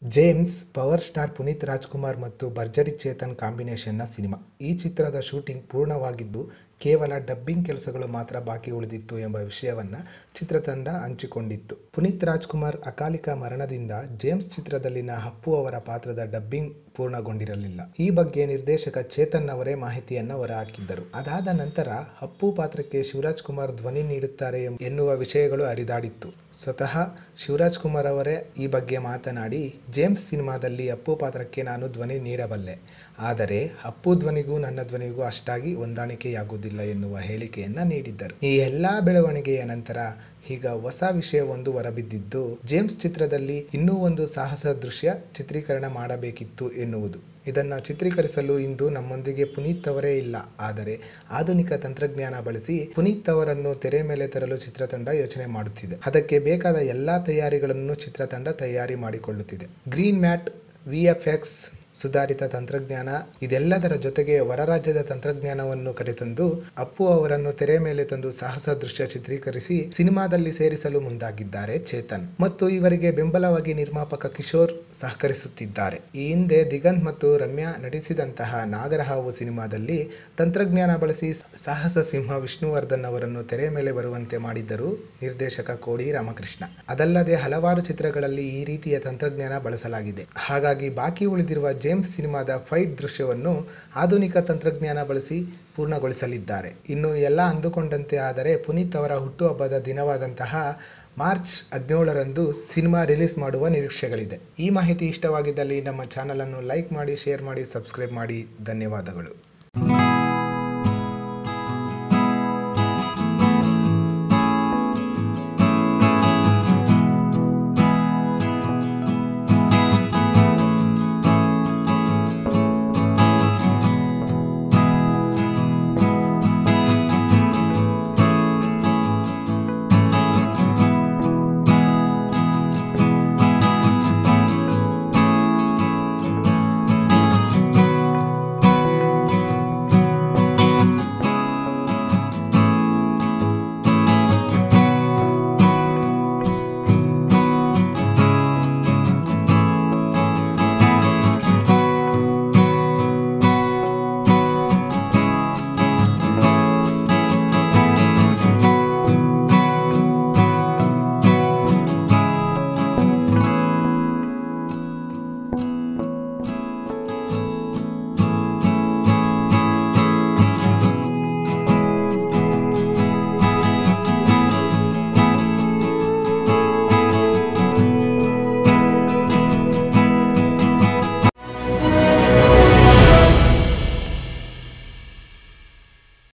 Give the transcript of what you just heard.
James power star Puneeth Rajkumar ಮತ್ತು Bharjari Chetan ಕಾಂಬಿನೇಷನ್ನ cinema ಈ ಚಿತ್ರದ ಶೂಟಿಂಗ್ ಪೂರ್ಣವಾಗಿದ್ದು ಕೇವಲ ಡಬ್ಬಿಂಗ್ ಕೆಲಸಗಳು ಮಾತ್ರ ಬಾಕಿ ಉಳಿದಿತ್ತು ಎಂಬ ವಿಷಯವನ್ನ ಚಿತ್ರತಂಡ ಹಂಚಿಕೊಂಡಿತ್ತು ಪುನೀತ್ ರಾಜ್ಕುಮಾರ್ ಅಕಾಲಿಕ ಮರಣದಿಂದ ಜೇಮ್ಸ್ ಚಿತ್ರದಲ್ಲಿನ ಅಪ್ಪು ಅವರ ಪಾತ್ರದ ಡಬ್ಬಿಂಗ್ ಪೂರ್ಣಗೊಂಡಿರಲಿಲ್ಲ ಈ ಬಗ್ಗೆ ನಿರ್ದೇಶಕ ಚೇತನ್ ಅವರೇ ಮಾಹಿತಿಯನ್ನ ಹೊರಹಾಕಿದ್ದರು ಅದಾದ ನಂತರ ಅಪ್ಪು ಪಾತ್ರಕ್ಕೆ ಶಿವರಾಜ್ ಕುಮಾರ್ ಧ್ವನಿ ನೀಡುತ್ತಾರೆ ಎಂ- ಎನ್ನುವ ವಿಷಯಗಳು ಹರಿದಾಡಿತ್ತು ಸ್ವತಃ ಶಿವರಾಜ್ ಕುಮಾರ್ ಅವರೇ ಈ ಬಗ್ಗೆ ಮಾತನಾಡಿ ಜೇಮ್ಸ್ ಸಿನಿಮಾದಲ್ಲಿ ಅಪ್ಪು ಪಾತ್ರಕ್ಕೆ ನಾನು ಧ್ವನಿ ನೀಡಬಲ್ಲೆ ಆದರೆ ಅಪ್ಪು ಧ್ವನಿಗೂ ನನ್ನ ಧ್ವನಿಗೂ ಅಷ್ಟಾಗಿ ಹೊಂದಾಣಿಕೆಯಾಗುವುದಿಲ್ಲ ಎನ್ನುವ ಹೇಳಿಕೆಯನ್ನ ನೀಡಿದ್ದರು ಈ ಎಲ್ಲಾ ಬೆಳವಣಿಗೆಯ ನಂತರ ಈಗ ಹೊಸ ವಿಷಯವೊಂದು ಹೊರಬಿದ್ದಿದ್ದು ಜೇಮ್ಸ್ ಚಿತ್ರದಲ್ಲಿ ಇನ್ನೂ ಒಂದು ಸಾಹಸ ದೃಶ್ಯ ಚಿತ್ರೀಕರಣ ಮಾಡಬೇಕಿತ್ತು ಎನ್ನುವುದು ಇದನ್ನ ಚಿತ್ರೀಕರಿಸಲು ಇಂದು ನಮ್ಮೊಂದಿಗೆ ಪುನೀತ್ ಅವರೇ ಇಲ್ಲ ಆದರೆ ಆಧುನಿಕ ತಂತ್ರಜ್ಞಾನ ಬಳಸಿ ಪುನೀತ್ ಅವರನ್ನು ತೆರೆ ಮೇಲೆ ತರಲು ಚಿತ್ರತಂಡ ಯೋಚನೆ ಮಾಡುತ್ತಿದೆ ಅದಕ್ಕೆ ಬೇಕಾದ ಎಲ್ಲಾ ತಯಾರಿಗಳನ್ನು ಚಿತ್ರತಂಡ ತಯಾರಿ ಮಾಡಿಕೊಳ್ಳುತ್ತಿದೆ ಗ್ರೀನ್ ಮ್ಯಾಟ್ ವಿಎಫ್ಎಕ್ಸ್ ಸುಧಾರಿತ ತಂತ್ರಜ್ಞಾನ ಇದೆಲ್ಲದರ ಜೊತೆಗೆ ಹೊರರಾಜ್ಯದ ತಂತ್ರಜ್ಞಾನವನ್ನು ಕರೆತಂದು ಅಪ್ಪು ಅವರನ್ನು ತೆರೆ ಮೇಲೆ ತಂದು ಸಾಹಸ ದೃಶ್ಯ ಚಿತ್ರೀಕರಿಸಿ ಸಿನಿಮಾದಲ್ಲಿ ಸೇರಿಸಲು ಮುಂದಾಗಿದ್ದಾರೆ ಚೇತನ್ ಮತ್ತು ಇವರಿಗೆ ಬೆಂಬಲವಾಗಿ ನಿರ್ಮಾಪಕ ಕಿಶೋರ್ ಸಹಕರಿಸುತ್ತಿದ್ದಾರೆ ಈ ಹಿಂದೆ ದಿಗಂತ್ ಮತ್ತು ರಮ್ಯಾ ನಟಿಸಿದಂತಹ ನಾಗರಹಾವು ಸಿನಿಮಾದಲ್ಲಿ ತಂತ್ರಜ್ಞಾನ ಬಳಸಿ ಸಾಹಸ ಸಿಂಹ ವಿಷ್ಣುವರ್ಧನ್ ಅವರನ್ನು ತೆರೆ ಮೇಲೆ ಬರುವಂತೆ ಮಾಡಿದ್ದರು ನಿರ್ದೇಶಕ ಕೋಡಿ ರಾಮಕೃಷ್ಣ ಅದಲ್ಲದೆ ಹಲವಾರು ಚಿತ್ರಗಳಲ್ಲಿ ಈ ರೀತಿಯ ತಂತ್ರಜ್ಞಾನ ಬಳಸಲಾಗಿದೆ ಹಾಗಾಗಿ ಬಾಕಿ ಉಳಿದಿರುವ ಜೇಮ್ಸ್ ಸಿನಿಮಾದ ಫೈಟ್ ದೃಶ್ಯವನ್ನು ಆಧುನಿಕ ತಂತ್ರಜ್ಞಾನ ಬಳಸಿ ಪೂರ್ಣಗೊಳಿಸಲಿದ್ದಾರೆ ಇನ್ನು ಎಲ್ಲ ಅಂದುಕೊಂಡಂತೆ ಆದರೆ ಪುನೀತ್ ಅವರ ಹುಟ್ಟುಹಬ್ಬದ ದಿನವಾದಂತಹ ಮಾರ್ಚ್ ಹದಿನೇಳರಂದು ಸಿನಿಮಾ ರಿಲೀಸ್ ಮಾಡುವ ನಿರೀಕ್ಷೆಗಳಿದೆ ಈ ಮಾಹಿತಿ ಇಷ್ಟವಾಗಿದ್ದಲ್ಲಿ ನಮ್ಮ ಚಾನಲನ್ನು ಲೈಕ್ ಮಾಡಿ ಶೇರ್ ಮಾಡಿ ಸಬ್ಸ್ಕ್ರೈಬ್ ಮಾಡಿ ಧನ್ಯವಾದಗಳು